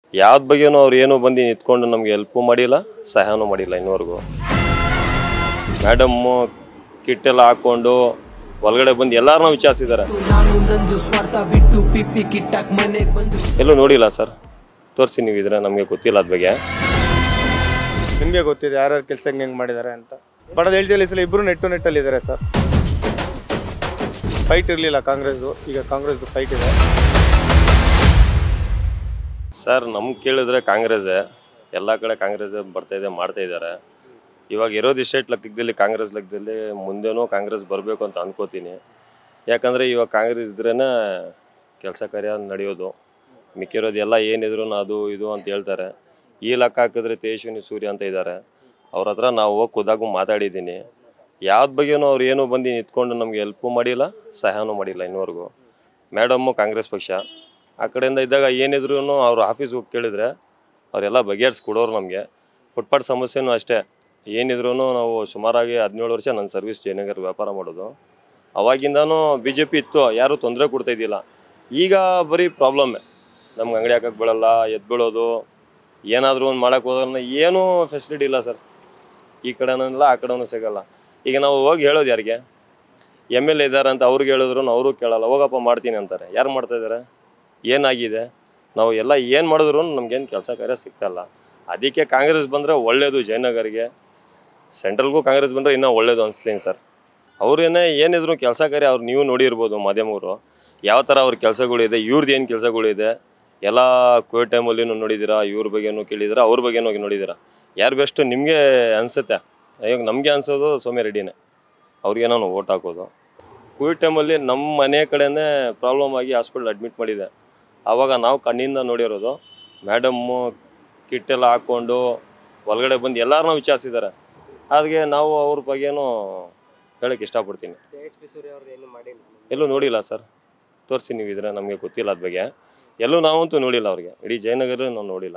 ಯಾವ್ದ ಬಗ್ಗೆನೂ ಅವ್ರು ಏನೂ ಬಂದು ನಿಂತ್ಕೊಂಡು ನಮಗೆ ಹೆಲ್ಪು ಮಾಡಿಲ್ಲ ಸಹಾಯನೂ ಮಾಡಿಲ್ಲ ಇನ್ನೂವರೆಗೂ ಮೇಡಮ್ಮು ಕಿಟ್ಟೆಲ್ಲ ಹಾಕ್ಕೊಂಡು ಒಳಗಡೆ ಬಂದು ಎಲ್ಲಾರನ್ನೂ ವಿಚಾರಿಸಿದ್ದಾರೆ ನಾನು ನಂದು ಸ್ವಾರ್ಥ ಬಿಟ್ಟು ಪಿಪ್ಪಿ ಕಿಟ್ಟಾಕ್ ಮನೆಗ್ ಬಂದು ಎಲ್ಲೂ ನೋಡಿಲ್ಲ ಸರ್ ತೋರಿಸಿ ನೀವು ಇದ್ರೆ ನಮಗೆ ಗೊತ್ತಿಲ್ಲ ಅದ್ರ ಬಗ್ಗೆ ನಿಮಗೆ ಗೊತ್ತಿದೆ ಯಾರ್ಯಾರು ಕೆಲಸ ಹೆಂಗೆ ಹೆಂಗೆ ಮಾಡಿದ್ದಾರೆ ಅಂತ ಬಡದ ಹೇಳ್ತಿಲ್ಲ ಈ ಸಲ ಇಬ್ಬರು ನೆಟ್ಟು ನೆಟ್ಟಲ್ಲಿ ಇದ್ದಾರೆ ಸರ್ ಫೈಟ್ ಇರಲಿಲ್ಲ ಕಾಂಗ್ರೆಸ್ದು ಈಗ ಕಾಂಗ್ರೆಸ್ದು ಫೈಟ್ ಇದೆ ಸರ್ ನಮ್ಗೆ ಕೇಳಿದ್ರೆ ಕಾಂಗ್ರೆಸ್ಸೇ ಎಲ್ಲ ಕಡೆ ಕಾಂಗ್ರೆಸ್ ಬರ್ತಾ ಇದೆ ಮಾಡ್ತಾ ಇದ್ದಾರೆ ಇವಾಗ ಇರೋದು ಸ್ಟೇಟ್ ಲೆಕ್ಕದಲ್ಲಿ ಕಾಂಗ್ರೆಸ್ ಲೆಕ್ಕದಲ್ಲಿ ಮುಂದೆನೂ ಕಾಂಗ್ರೆಸ್ ಬರಬೇಕು ಅಂತ ಅನ್ಕೋತೀನಿ ಯಾಕಂದರೆ ಇವಾಗ ಕಾಂಗ್ರೆಸ್ ಇದ್ರೇ ಕೆಲಸ ಕಾರ್ಯ ನಡೆಯೋದು ಮಿಕ್ಕಿರೋದು ಎಲ್ಲ ಏನಿದ್ರು ಅದು ಇದು ಅಂತ ಹೇಳ್ತಾರೆ ಈ ಲೆಕ್ಕ ಹಾಕಿದ್ರೆ ತೇಜಸ್ವಿನಿ ಸೂರ್ಯ ಅಂತ ಇದ್ದಾರೆ ಅವ್ರ ಹತ್ರ ನಾವು ಹೋಗಿ ಖುದ್ದಾಗೂ ಮಾತಾಡಿದ್ದೀನಿ ಯಾವ್ದು ಬಗ್ಗೆನೂ ಅವ್ರು ಏನೂ ಬಂದು ನಿಂತ್ಕೊಂಡು ನಮಗೆ ಹೆಲ್ಪು ಮಾಡಿಲ್ಲ ಸಹಾಯನೂ ಮಾಡಿಲ್ಲ ಇನ್ನೂವರೆಗೂ ಮೇಡಮ್ಮು ಕಾಂಗ್ರೆಸ್ ಪಕ್ಷ ಆ ಕಡೆಯಿಂದ ಇದ್ದಾಗ ಏನಿದ್ರು ಅವ್ರ ಆಫೀಸ್ಗೆ ಹೋಗಿ ಕೇಳಿದ್ರೆ ಅವರೆಲ್ಲ ಬಗೆಹರಿಸಿ ಕೊಡೋರು ನಮಗೆ ಫುಟ್ಪಾತ್ ಸಮಸ್ಯೆನೂ ಅಷ್ಟೇ ಏನಿದ್ರು ನಾವು ಸುಮಾರಾಗಿ ಹದಿನೇಳು ವರ್ಷ ನನ್ನ ಸರ್ವಿಸ್ ಜಯನಗರ ವ್ಯಾಪಾರ ಮಾಡೋದು ಅವಾಗಿಂದನೂ ಬಿ ಜೆ ಪಿ ಇತ್ತು ಯಾರೂ ತೊಂದರೆ ಕೊಡ್ತಾ ಇದ್ದಿಲ್ಲ ಈಗ ಬರೀ ಪ್ರಾಬ್ಲಮ್ಮೇ ನಮ್ಗೆ ಅಂಗಡಿ ಹಾಕಕ್ಕೆ ಬೀಳಲ್ಲ ಎದ್ದು ಬೀಳೋದು ಏನಾದರೂ ಒಂದು ಮಾಡೋಕೆ ಹೋದ್ರೆ ಏನೂ ಫೆಸಿಲಿಟಿ ಇಲ್ಲ ಸರ್ ಈ ಕಡೆನೂ ಇಲ್ಲ ಆ ಕಡೆನೂ ಸಿಗಲ್ಲ ಈಗ ನಾವು ಹೋಗಿ ಹೇಳೋದು ಯಾರಿಗೆ ಎಮ್ ಎಲ್ ಎ ಇದ್ದಾರೆ ಅಂತ ಅವ್ರಿಗೆ ಹೇಳಿದ್ರು ಅವರು ಕೇಳಲ್ಲ ಹೋಗಪ್ಪ ಮಾಡ್ತೀನಿ ಅಂತಾರೆ ಯಾರು ಮಾಡ್ತಾ ಇದ್ದಾರೆ ಏನಾಗಿದೆ ನಾವು ಎಲ್ಲ ಏನು ಮಾಡಿದ್ರು ನಮ್ಗೇನು ಕೆಲಸ ಕಾರ್ಯ ಸಿಗ್ತಾಯಿಲ್ಲ ಅದಕ್ಕೆ ಕಾಂಗ್ರೆಸ್ ಬಂದರೆ ಒಳ್ಳೆಯದು ಜಯನಗರ್ಗೆ ಸೆಂಟ್ರಲ್ಗೂ ಕಾಂಗ್ರೆಸ್ ಬಂದರೆ ಇನ್ನೂ ಒಳ್ಳೇದು ಅನಿಸ್ತೀನಿ ಸರ್ ಅವ್ರೇನೇ ಏನಿದ್ರು ಕೆಲಸ ಕಾರ್ಯ ಅವ್ರು ನೀವು ನೋಡಿರ್ಬೋದು ಮಾಧ್ಯಮವರು ಯಾವ ಥರ ಅವ್ರ ಕೆಲಸಗಳಿದೆ ಇವ್ರದ್ದು ಏನು ಕೆಲಸಗಳಿದೆ ಎಲ್ಲ ಕೋವಿಡ್ ಟೈಮಲ್ಲಿನೂ ನೋಡಿದ್ದೀರಾ ಇವ್ರ ಬಗ್ಗೆನೂ ಕೇಳಿದ್ದೀರಾ ಅವ್ರ ಬಗ್ಗೆನೂ ನೋಡಿದ್ದೀರಾ ಯಾರು ಬೆಸ್ಟ್ ನಿಮಗೆ ಅನಿಸುತ್ತೆ ಇವಾಗ ನಮಗೆ ಅನ್ಸೋದು ಸೌಮ್ಯ ರೆಡ್ಡಿನೇ ಅವ್ರಿಗೆ ನಾನು ಓಟ್ ಹಾಕೋದು ಕೋವಿಡ್ ಟೈಮಲ್ಲಿ ನಮ್ಮ ಮನೆ ಕಡೆನೇ ಪ್ರಾಬ್ಲಮ್ ಆಗಿ ಹಾಸ್ಪಿಟ್ಲ್ ಅಡ್ಮಿಟ್ ಮಾಡಿದೆ ಆವಾಗ ನಾವು ಕಣ್ಣಿಂದ ನೋಡಿರೋದು ಮೇಡಮ್ಮು ಕಿಟ್ಟೆಲ್ಲ ಹಾಕ್ಕೊಂಡು ಒಳಗಡೆ ಬಂದು ಎಲ್ಲರನ್ನೂ ವಿಚಾರಿಸಿದ್ದಾರೆ ಅದಕ್ಕೆ ನಾವು ಅವ್ರ ಬಗ್ಗೆನೂ ಹೇಳಕ್ಕೆ ಇಷ್ಟಪಡ್ತೀನಿ ಎಲ್ಲೂ ನೋಡಿಲ್ಲ ಸರ್ ತೋರಿಸಿ ನೀವು ಇದ್ರೆ ನಮಗೆ ಗೊತ್ತಿಲ್ಲ ಅದ್ರ ಬಗ್ಗೆ ಎಲ್ಲೂ ನಾವಂತೂ ನೋಡಿಲ್ಲ ಅವ್ರಿಗೆ ಇಡೀ ಜಯನಗರ ನಾವು ನೋಡಿಲ್ಲ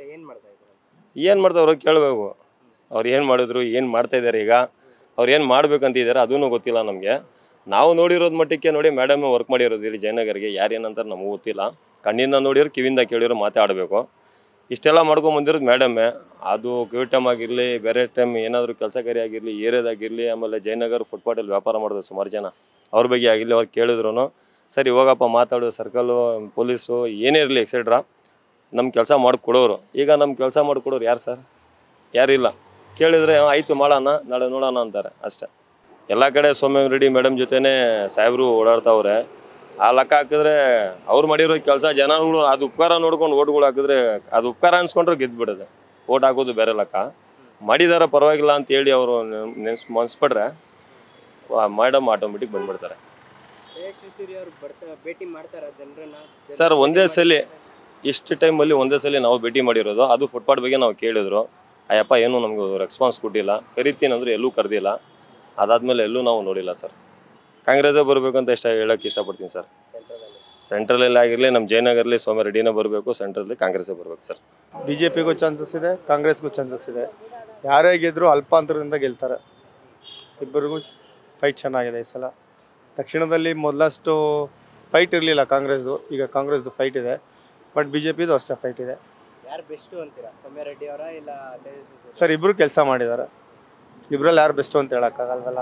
ಏನು ಮಾಡ್ತಾರೆ ಅವ್ರಿಗೆ ಕೇಳಬೇಕು ಅವ್ರು ಏನು ಮಾಡಿದ್ರು ಏನು ಮಾಡ್ತಾ ಇದ್ದಾರೆ ಈಗ ಅವ್ರು ಏನು ಮಾಡ್ಬೇಕಂತಿದ್ದಾರೆ ಅದೂ ಗೊತ್ತಿಲ್ಲ ನಮಗೆ ನಾವು ನೋಡಿರೋದು ಮಟ್ಟಕ್ಕೆ ನೋಡಿ ಮೇಡಮ್ ವರ್ಕ್ ಮಾಡಿರೋದು ಇಲ್ಲಿ ಜಯನಗರ್ಗೆ ಯಾರು ಏನಂತಾರೆ ನಮಗೂ ಗೊತ್ತಿಲ್ಲ ಕಣ್ಣಿಂದ ನೋಡಿರೋ ಕಿವಿಂದ ಕೇಳಿರೋ ಮಾತಾಡಬೇಕು ಇಷ್ಟೆಲ್ಲ ಮಾಡ್ಕೊಂಡ್ ಬಂದಿರೋದು ಮೇಡಮ್ಮೇ ಅದು ಕೋವಿಡ್ ಟೈಮ್ ಆಗಿರಲಿ ಬೇರೆ ಟೈಮ್ ಏನಾದರೂ ಕೆಲಸ ಕಾರ್ಯ ಆಗಿರಲಿ ಏರಿಯಾದಾಗಿರಲಿ ಆಮೇಲೆ ಜಯನಗರ್ ಫುಟ್ಪಾಟಲ್ಲಿ ವ್ಯಾಪಾರ ಮಾಡಿದ್ರು ಸುಮಾರು ಜನ ಅವ್ರ ಬಗ್ಗೆ ಆಗಿರಲಿ ಅವ್ರು ಕೇಳಿದ್ರು ಸರಿ ಹೋಗಪ್ಪ ಮಾತಾಡು ಸರ್ಕಲ್ಲು ಪೊಲೀಸು ಏನೇ ಇರಲಿ ಎಕ್ಸೆಟ್ರಾ ನಮ್ಮ ಕೆಲಸ ಮಾಡಿಕೊಡೋರು ಈಗ ನಮ್ಮ ಕೆಲಸ ಮಾಡಿಕೊಡೋರು ಯಾರು ಸರ್ ಯಾರಿಲ್ಲ ಕೇಳಿದರೆ ಆಯಿತು ಮಾಡೋಣ ನಾಳೆ ನೋಡೋಣ ಅಂತಾರೆ ಅಷ್ಟೇ ಎಲ್ಲ ಕಡೆ ಸೌಮ್ಯ ರೆಡ್ಡಿ ಮೇಡಮ್ ಜೊತೆನೇ ಸಾಹೇಬರು ಓಡಾಡ್ತಾವ್ರೆ ಆ ಲೆಕ್ಕ ಹಾಕಿದ್ರೆ ಅವ್ರು ಮಾಡಿರೋ ಕೆಲಸ ಜನಗಳು ಅದು ಉಪಕಾರ ನೋಡ್ಕೊಂಡು ಓಟ್ಗಳು ಹಾಕಿದ್ರೆ ಅದು ಉಪಕಾರ ಅನ್ಸ್ಕೊಂಡ್ರೆ ಗೆದ್ದು ಬಿಡೋದು ಓಟ್ ಹಾಕೋದು ಬೇರೆ ಲೆಕ್ಕ ಮಾಡಿದಾರ ಪರವಾಗಿಲ್ಲ ಅಂತ ಹೇಳಿ ಅವರು ನೆನ್ಸ್ ಮನ್ಸ್ಬಿಟ್ರೆ ಮೇಡಮ್ ಆಟೋಮೆಟಿಕ್ ಬಂದ್ಬಿಡ್ತಾರೆ ತೇಜಸ್ವಿ ಅವರು ಬರ್ತಾ ಭೇಟಿ ಮಾಡ್ತಾರ ಜನರನ್ನ ಸರ್ ಒಂದೇ ಸಲ ಇಷ್ಟು ಟೈಮಲ್ಲಿ ಒಂದೇ ಸಲ ನಾವು ಭೇಟಿ ಮಾಡಿರೋದು ಅದು ಫುಟ್ಪಾತ್ ಬಗ್ಗೆ ನಾವು ಕೇಳಿದ್ರು ಅಯ್ಯಪ್ಪ ಏನೂ ನಮ್ಗೆ ರೆಸ್ಪಾನ್ಸ್ ಕೊಟ್ಟಿಲ್ಲ ಕರಿತೀನಿ ಅಂದ್ರೆ ಎಲ್ಲೂ ಕರೆದಿಲ್ಲ ಅದಾದ್ಮೇಲೆ ಎಲ್ಲೂ ನಾವು ನೋಡಿಲ್ಲ ಸರ್ ಕಾಂಗ್ರೆಸ್ಸೇ ಬರಬೇಕಂತ ಇಷ್ಟ ಹೇಳಕ್ಕೆ ಇಷ್ಟಪಡ್ತೀನಿ ಸರ್ ಸೆಂಟ್ರಲಲ್ಲಿ ಆಗಿರಲಿ ನಮ್ಮ ಜಯನಗರಲ್ಲಿ ಸೌಮ್ಯ ರೆಡ್ಡಿನೇ ಬರಬೇಕು ಸೆಂಟ್ರಲ್ಲಿ ಕಾಂಗ್ರೆಸ್ಸೇ ಬರಬೇಕು ಸರ್ ಬಿ ಜೆ ಪಿಗೂ ಚಾನ್ಸಸ್ ಇದೆ ಕಾಂಗ್ರೆಸ್ಗೂ ಚಾನ್ಸಸ್ ಇದೆ ಯಾರೇ ಗೆದ್ದರೂ ಅಲ್ಪಾಂತರದಿಂದ ಗೆಲ್ತಾರೆ ಇಬ್ಬರಿಗೂ ಫೈಟ್ ಚೆನ್ನಾಗಿದೆ ಈ ಸಲ ದಕ್ಷಿಣದಲ್ಲಿ ಮೊದಲಷ್ಟು ಫೈಟ್ ಇರಲಿಲ್ಲ ಕಾಂಗ್ರೆಸ್ದು ಈಗ ಕಾಂಗ್ರೆಸ್ದು ಫೈಟ್ ಇದೆ ಬಟ್ ಬಿ ಜೆ ಪಿದು ಅಷ್ಟೇ ಫೈಟ್ ಇದೆ ಯಾರು ಬೆಸ್ಟ್ ಅಂತೀರಾ ಸೌಮ್ಯ ರೆಡ್ಡಿ ಅವರ ಇಲ್ಲ ತೇಜಸ್ವಿ ಸರ್ ಇಬ್ಬರು ಕೆಲಸ ಮಾಡಿದ್ದಾರೆ ಇಬ್ಬರಲ್ಲಿ ಯಾರು ಬೆಸ್ಟು ಅಂತ ಹೇಳೋಕ್ಕಾಗಲ್ವಲ್ಲ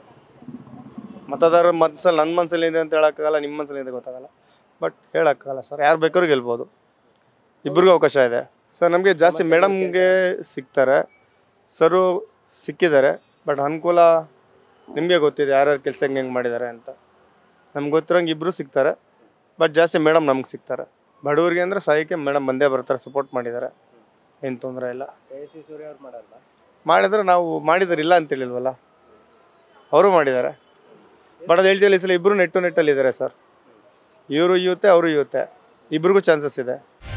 ಮತದಾರರ ಮನ್ಸಲ್ಲಿ ನನ್ನ ಮನಸ್ಸಲ್ಲಿ ಇದೆ ಅಂತ ಹೇಳೋಕ್ಕಾಗಲ್ಲ ನಿಮ್ಮ ಮನಸ್ಸಲ್ಲಿ ಇದೆ ಗೊತ್ತಾಗಲ್ಲ ಬಟ್ ಹೇಳೋಕ್ಕಾಗಲ್ಲ ಸರ್ ಯಾರು ಬೇಕಾದ್ರೂ ಗೆಲ್ಬೋದು ಇಬ್ಬರಿಗೂ ಅವಕಾಶ ಇದೆ ಸರ್ ನಮಗೆ ಜಾಸ್ತಿ ಮೇಡಮ್ಗೆ ಸಿಗ್ತಾರೆ ಸರು ಸಿಕ್ಕಿದ್ದಾರೆ ಬಟ್ ಅನುಕೂಲ ನಿಮಗೆ ಗೊತ್ತಿದೆ ಯಾರ್ಯಾರು ಕೆಲಸ ಹೆಂಗೆ ಹೆಂಗೆ ಮಾಡಿದ್ದಾರೆ ಅಂತ ನಮ್ಗೆ ಗೊತ್ತಿರೋಂಗೆ ಇಬ್ಬರು ಸಿಗ್ತಾರೆ ಬಟ್ ಜಾಸ್ತಿ ಮೇಡಮ್ ನಮ್ಗೆ ಸಿಗ್ತಾರೆ ಬಡವರಿಗೆ ಅಂದರೆ ಸಹಾಯಕ್ಕೆ ಮೇಡಮ್ ಬಂದೇ ಬರ್ತಾರೆ ಸಪೋರ್ಟ್ ಮಾಡಿದ್ದಾರೆ ಏನು ತೊಂದರೆ ಇಲ್ಲ ತೇಜಸ್ವಿ ಸೂರ್ಯ ಅವ್ರು ಮಾಡಲ್ವಾ ಮಾಡಿದ್ರೆ ನಾವು ಮಾಡಿದ್ರೆ ಇಲ್ಲ ಅಂತ ಹೇಳಿಲ್ವಲ್ಲ ಅವರು ಮಾಡಿದ್ದಾರೆ ಬಡದ ಹೇಳ್ತಿಲ್ಲ ಈ ಸಲ ಇಬ್ಬರು ನೆಟ್ಟು ನೆಟ್ಟಲ್ಲಿ ಇದ್ದಾರೆ ಸರ್ ಇವರು ಯೂತೆ ಅವರು ಯೂತೆ ಇಬ್ರಿಗೂ ಚಾನ್ಸಸ್ ಇದೆ